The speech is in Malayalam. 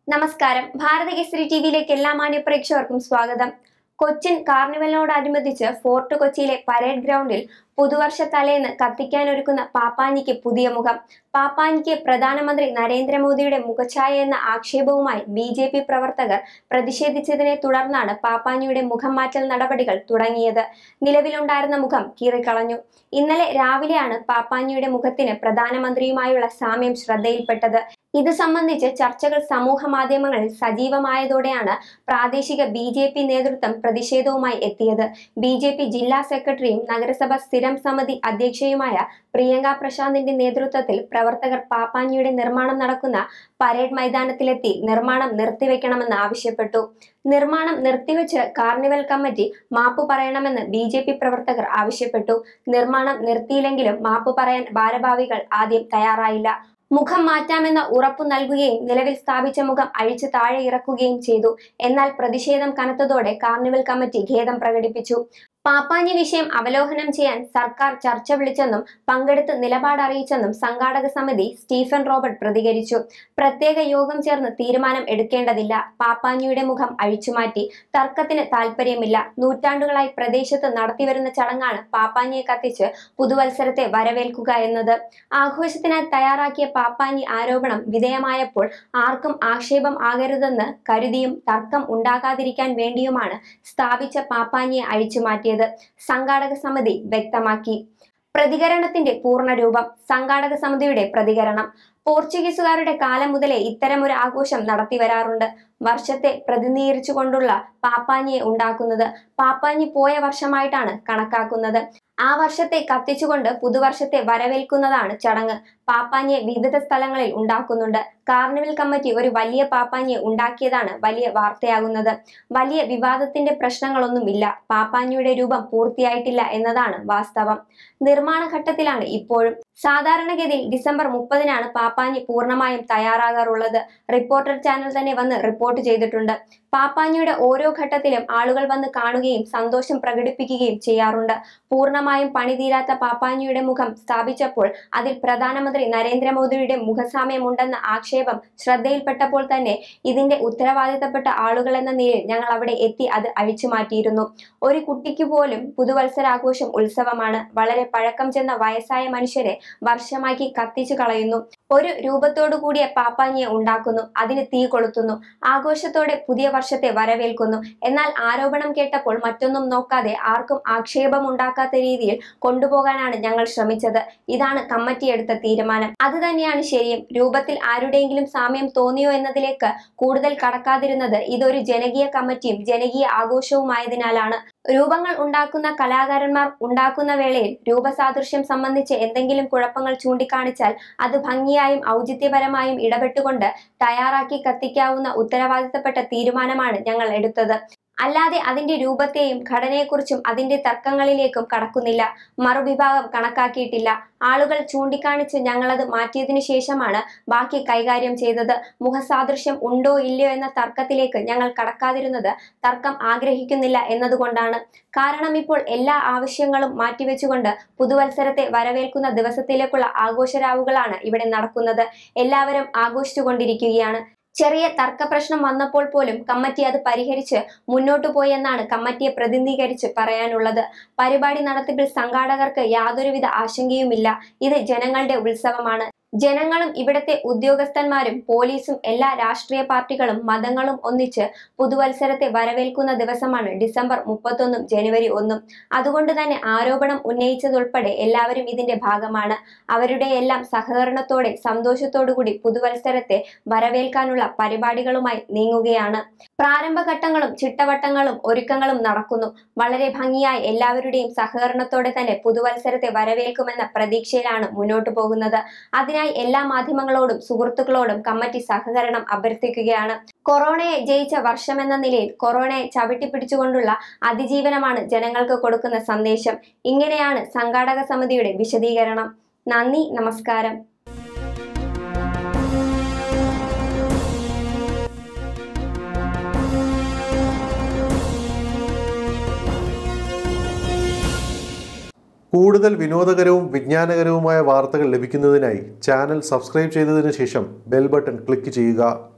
നമസ്കാരം ഭാരത കേസരി ടിവിയിലേക്ക് എല്ലാ മാന്യ പ്രേക്ഷകർക്കും സ്വാഗതം കൊച്ചിൻ കാർണിവലിനോടനുബന്ധിച്ച് ഫോർട്ട് കൊച്ചിയിലെ പരേഡ് ഗ്രൗണ്ടിൽ പുതുവർഷ തലേന്ന് കത്തിക്കാനൊരുക്കുന്ന പാപ്പാനിക്ക് പുതിയ മുഖം പാപ്പാനിക്ക് പ്രധാനമന്ത്രി നരേന്ദ്രമോദിയുടെ മുഖഛായ എന്ന ആക്ഷേപവുമായി ബി ജെ പി പ്രവർത്തകർ പ്രതിഷേധിച്ചതിനെ തുടർന്നാണ് പാപ്പാനിയുടെ മുഖം മാറ്റൽ നടപടികൾ തുടങ്ങിയത് നിലവിലുണ്ടായിരുന്ന മുഖം കീറിക്കളഞ്ഞു ഇന്നലെ രാവിലെയാണ് പാപ്പാനിയുടെ മുഖത്തിന് പ്രധാനമന്ത്രിയുമായുള്ള സാമ്യം ശ്രദ്ധയിൽപ്പെട്ടത് ഇത് സംബന്ധിച്ച് ചർച്ചകൾ സമൂഹ മാധ്യമങ്ങളിൽ സജീവമായതോടെയാണ് പ്രാദേശിക ബി ജെ പി നേതൃത്വം പ്രതിഷേധവുമായി എത്തിയത് ബി ജെ പി ജില്ലാ സെക്രട്ടറിയും നഗരസഭ സ്ഥിരം സമിതി അധ്യക്ഷയുമായ പ്രിയങ്ക പ്രശാന്തിന്റെ നേതൃത്വത്തിൽ പ്രവർത്തകർ പാപ്പാനിയുടെ നിർമ്മാണം നടക്കുന്ന പരേഡ് മൈതാനത്തിലെത്തി നിർമ്മാണം നിർത്തിവെക്കണമെന്ന് ആവശ്യപ്പെട്ടു നിർമ്മാണം നിർത്തിവെച്ച് കാർണിവൽ കമ്മിറ്റി മാപ്പ് പറയണമെന്ന് ബി ജെ പി പ്രവർത്തകർ ആവശ്യപ്പെട്ടു നിർമ്മാണം നിർത്തിയില്ലെങ്കിലും മാപ്പ് പറയാൻ ഭാരഭാവികൾ ആദ്യം തയ്യാറായില്ല മുഖം മാറ്റാമെന്ന ഉറപ്പു നൽകുകയും നിലവിൽ സ്ഥാപിച്ച മുഖം അഴിച്ചു താഴെ ഇറക്കുകയും ചെയ്തു എന്നാൽ പ്രതിഷേധം കനത്തതോടെ കാർണിവൽ കമ്മിറ്റി ഖേദം പ്രകടിപ്പിച്ചു പാപ്പാഞ്ഞി വിഷയം അവലോകനം ചെയ്യാൻ സർക്കാർ ചർച്ച വിളിച്ചെന്നും പങ്കെടുത്ത് നിലപാട് അറിയിച്ചെന്നും സംഘാടക സമിതി സ്റ്റീഫൻ റോബർട്ട് പ്രതികരിച്ചു പ്രത്യേക യോഗം ചേർന്ന് തീരുമാനം എടുക്കേണ്ടതില്ല പാപ്പാഞ്ഞിയുടെ മുഖം അഴിച്ചുമാറ്റി തർക്കത്തിന് താല്പര്യമില്ല നൂറ്റാണ്ടുകളായി പ്രദേശത്ത് നടത്തിവരുന്ന ചടങ്ങാണ് പാപ്പാഞ്ഞിയെ കത്തിച്ച് പുതുവത്സരത്തെ വരവേൽക്കുക എന്നത് ആഘോഷത്തിനായി തയ്യാറാക്കിയ പാപ്പാഞ്ഞി ആരോപണം വിധേയമായപ്പോൾ ആർക്കും ആക്ഷേപം ആകരുതെന്ന് കരുതിയും തർക്കം ഉണ്ടാകാതിരിക്കാൻ വേണ്ടിയുമാണ് സ്ഥാപിച്ച പാപ്പാഞ്ഞിയെ അഴിച്ചുമാറ്റിയത് സംഘാടക സമിതി വ്യക്തമാക്കി പ്രതികരണത്തിന്റെ പൂർണ്ണരൂപം സംഘാടക സമിതിയുടെ പ്രതികരണം പോർച്ചുഗീസുകാരുടെ കാലം മുതലേ ഇത്തരമൊരു ആഘോഷം നടത്തി വരാറുണ്ട് വർഷത്തെ പ്രതിനിധീകരിച്ചുകൊണ്ടുള്ള പാപ്പാഞ്ഞിയെ ഉണ്ടാക്കുന്നത് പാപ്പാഞ്ഞി പോയ വർഷമായിട്ടാണ് കണക്കാക്കുന്നത് ആ വർഷത്തെ കത്തിച്ചുകൊണ്ട് പുതുവർഷത്തെ വരവേൽക്കുന്നതാണ് ചടങ്ങ് പാപ്പാഞ്ഞിയെ വിവിധ സ്ഥലങ്ങളിൽ ഉണ്ടാക്കുന്നുണ്ട് കാർണിവൽ കമ്മിറ്റി ഒരു വലിയ പാപ്പാഞ്ഞിയെ ഉണ്ടാക്കിയതാണ് വലിയ വാർത്തയാകുന്നത് വലിയ വിവാദത്തിന്റെ പ്രശ്നങ്ങളൊന്നുമില്ല പാപ്പാഞ്ഞിയുടെ രൂപം പൂർത്തിയായിട്ടില്ല എന്നതാണ് വാസ്തവം നിർമ്മാണ ഘട്ടത്തിലാണ് ഇപ്പോഴും സാധാരണഗതിയിൽ ഡിസംബർ മുപ്പതിനാണ് പാപ്പാഞ്ഞി പൂർണ്ണമായും തയ്യാറാകാറുള്ളത് റിപ്പോർട്ടർ ചാനൽ തന്നെ വന്ന് റിപ്പോർട്ട് ചെയ്തിട്ടുണ്ട് പാപ്പാഞ്ഞിയുടെ ഓരോ ഘട്ടത്തിലും ആളുകൾ വന്ന് കാണുകയും സന്തോഷം പ്രകടിപ്പിക്കുകയും ചെയ്യാറുണ്ട് പൂർണ്ണമായും പണിതീരാത്ത പാപ്പാഞ്ഞിയുടെ മുഖം സ്ഥാപിച്ചപ്പോൾ അതിൽ പ്രധാനമന്ത്രി നരേന്ദ്രമോദിയുടെ മുഖസാമ്യമുണ്ടെന്ന ആക്ഷേപം ശ്രദ്ധയിൽപ്പെട്ടപ്പോൾ തന്നെ ഇതിന്റെ ഉത്തരവാദിത്തപ്പെട്ട ആളുകൾ എന്ന നിലയിൽ ഞങ്ങൾ അവിടെ എത്തി അത് അഴിച്ചു മാറ്റിയിരുന്നു ഒരു കുട്ടിക്ക് പോലും പുതുവത്സരാഘോഷം ഉത്സവമാണ് വളരെ പഴക്കം ചെന്ന വയസ്സായ മനുഷ്യരെ വർഷമാക്കി കത്തിച്ചു കളയുന്നു ഒരു രൂപത്തോടു കൂടിയ പാപ്പാഞ്ഞിയെ ഉണ്ടാക്കുന്നു അതിന് തീ കൊളുത്തുന്നു ആഘോഷത്തോടെ പുതിയ വർഷത്തെ വരവേൽക്കുന്നു എന്നാൽ ആരോപണം കേട്ടപ്പോൾ മറ്റൊന്നും നോക്കാതെ ആർക്കും ആക്ഷേപമുണ്ടാക്കാത്ത രീതിയിൽ കൊണ്ടുപോകാനാണ് ഞങ്ങൾ ശ്രമിച്ചത് ഇതാണ് കമ്മിറ്റി എടുത്ത തീരുമാനം അത് തന്നെയാണ് ശരിയും രൂപത്തിൽ ആരുടെയെങ്കിലും സാമ്യം തോന്നിയോ എന്നതിലേക്ക് കൂടുതൽ കടക്കാതിരുന്നത് ഇതൊരു ജനകീയ കമ്മിറ്റിയും ജനകീയ ആഘോഷവുമായതിനാലാണ് രൂപങ്ങൾ ഉണ്ടാക്കുന്ന കലാകാരന്മാർ ഉണ്ടാക്കുന്ന വേളയിൽ രൂപസാദൃശ്യം സംബന്ധിച്ച് എന്തെങ്കിലും കുഴപ്പങ്ങൾ ചൂണ്ടിക്കാണിച്ചാൽ അത് ഭംഗിയായും ഔചിത്യപരമായും ഇടപെട്ടുകൊണ്ട് തയ്യാറാക്കി കത്തിക്കാവുന്ന ഉത്തരവാദിത്തപ്പെട്ട തീരുമാനമാണ് ഞങ്ങൾ എടുത്തത് അല്ലാതെ അതിന്റെ രൂപത്തെയും ഘടനയെക്കുറിച്ചും അതിന്റെ തർക്കങ്ങളിലേക്കും കടക്കുന്നില്ല മറുവിഭാഗം കണക്കാക്കിയിട്ടില്ല ആളുകൾ ചൂണ്ടിക്കാണിച്ച് ഞങ്ങളത് മാറ്റിയതിനു ശേഷമാണ് ബാക്കി കൈകാര്യം ചെയ്തത് മുഖസാദൃശ്യം ഉണ്ടോ ഇല്ലയോ എന്ന തർക്കത്തിലേക്ക് ഞങ്ങൾ കടക്കാതിരുന്നത് തർക്കം ആഗ്രഹിക്കുന്നില്ല എന്നതുകൊണ്ടാണ് കാരണം ഇപ്പോൾ എല്ലാ ആവശ്യങ്ങളും മാറ്റിവെച്ചുകൊണ്ട് പുതുവത്സരത്തെ വരവേൽക്കുന്ന ദിവസത്തിലേക്കുള്ള ആഘോഷരാവുകളാണ് ഇവിടെ നടക്കുന്നത് എല്ലാവരും ആഘോഷിച്ചുകൊണ്ടിരിക്കുകയാണ് ചെറിയ തർക്ക പ്രശ്നം വന്നപ്പോൾ പോലും കമ്മിറ്റി അത് പരിഹരിച്ച് മുന്നോട്ടു പോയെന്നാണ് കമ്മിറ്റിയെ പ്രതിനിധീകരിച്ച് പറയാനുള്ളത് പരിപാടി നടത്തിപ്പിൽ സംഘാടകർക്ക് യാതൊരുവിധ ആശങ്കയുമില്ല ഇത് ജനങ്ങളുടെ ഉത്സവമാണ് ജനങ്ങളും ഇവിടത്തെ ഉദ്യോഗസ്ഥന്മാരും പോലീസും എല്ലാ രാഷ്ട്രീയ പാർട്ടികളും മതങ്ങളും ഒന്നിച്ച് പുതുവത്സരത്തെ വരവേൽക്കുന്ന ദിവസമാണ് ഡിസംബർ മുപ്പത്തൊന്നും ജനുവരി ഒന്നും അതുകൊണ്ട് തന്നെ ആരോപണം ഉന്നയിച്ചതുൾപ്പെടെ എല്ലാവരും ഇതിന്റെ ഭാഗമാണ് അവരുടെ എല്ലാം സഹകരണത്തോടെ സന്തോഷത്തോടുകൂടി പുതുവത്സരത്തെ വരവേൽക്കാനുള്ള പരിപാടികളുമായി നീങ്ങുകയാണ് പ്രാരംഭഘട്ടങ്ങളും ചിട്ടവട്ടങ്ങളും ഒരുക്കങ്ങളും നടക്കുന്നു വളരെ ഭംഗിയായി എല്ലാവരുടെയും സഹകരണത്തോടെ തന്നെ പുതുവത്സരത്തെ വരവേൽക്കുമെന്ന പ്രതീക്ഷയിലാണ് മുന്നോട്ടു പോകുന്നത് അതിനായി എല്ലാ മാധ്യമങ്ങളോടും സുഹൃത്തുക്കളോടും കമ്മിറ്റി സഹകരണം അഭ്യർത്ഥിക്കുകയാണ് കൊറോണയെ ജയിച്ച വർഷമെന്ന നിലയിൽ കൊറോണയെ ചവിട്ടിപ്പിടിച്ചുകൊണ്ടുള്ള അതിജീവനമാണ് ജനങ്ങൾക്ക് കൊടുക്കുന്ന സന്ദേശം ഇങ്ങനെയാണ് സംഘാടക സമിതിയുടെ വിശദീകരണം നന്ദി നമസ്കാരം കൂടുതൽ വിനോദകരവും വിജ്ഞാനകരവുമായ വാർത്തകൾ ലഭിക്കുന്നതിനായി ചാനൽ സബ്സ്ക്രൈബ് ചെയ്തതിനു ശേഷം ബെൽ ബട്ടൺ ക്ലിക്ക് ചെയ്യുക